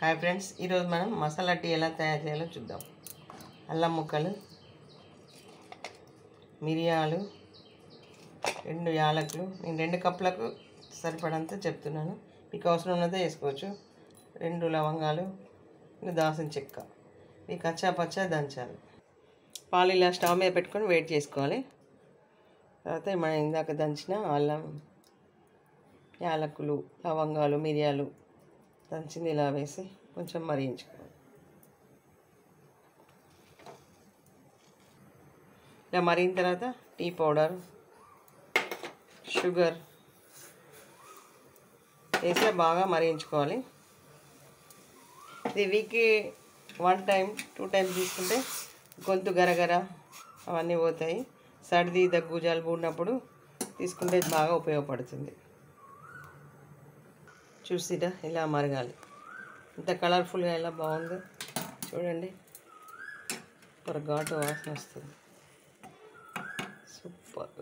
hi friends ఈరోజు మనం masala tea ఎలా తయారు చేయాలో చూద్దాం అల్లం ముక్కలు మిరియాలు రెండు యాలకులు నేను రెండు కప్పులకు సరిపడంత చెప్తున్నాను మీకు అవసరం ఉన్నదే వేసుకోవచ్చు రెండు లవంగాలు ఇంకా దాసిన చెక్క ఈ కచ్చా పచ్చా దంచాలి పాలు ఇలా స్టవ్ మీద పెట్టుకొని వేడి చేసుకోవాలి తర్వాత మనం ఇందాక దంచిన అల్లం యాలకులు లవంగాలు మిరియాలు దంచింది ఇలా వేసి కొంచెం మరిగించుకోవాలి ఇలా మరిగిన తర్వాత టీ పౌడర్ షుగర్ వేసి బాగా మరిగించుకోవాలి ఇది వీక్కి వన్ టైం టూ టైమ్స్ తీసుకుంటే గొంతు గరగర అవన్నీ పోతాయి సర్ది దగ్గు జలుబు ఉన్నప్పుడు తీసుకుంటే ఇది బాగా ఉపయోగపడుతుంది చూసిరా ఇలా మరగాలి ఇంత కలర్ఫుల్గా ఎలా బాగుందో చూడండి సూపర్ ఘాటు వాసన వస్తుంది సూపర్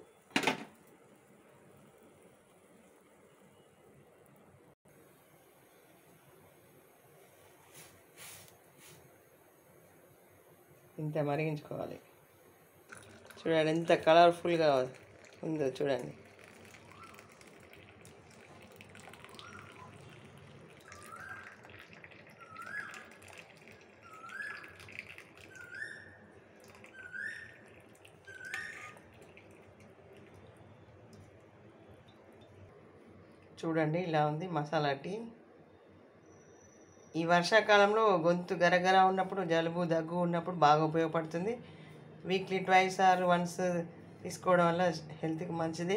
ఇంత మరిగించుకోవాలి చూడండి ఎంత కలర్ఫుల్గా ఉందో చూడండి చూడండి ఇలా ఉంది మసాలా టీ ఈ వర్షాకాలంలో గొంతు గరగర ఉన్నప్పుడు జలుబు దగ్గు ఉన్నప్పుడు బాగా ఉపయోగపడుతుంది వీక్లీ ట్వైస్ ఆర్ వన్స్ తీసుకోవడం వల్ల హెల్త్కి మంచిది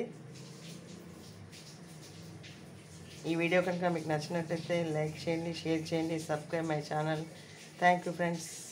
ఈ వీడియో కనుక మీకు నచ్చినట్లయితే లైక్ చేయండి షేర్ చేయండి subscribe my channel thank you friends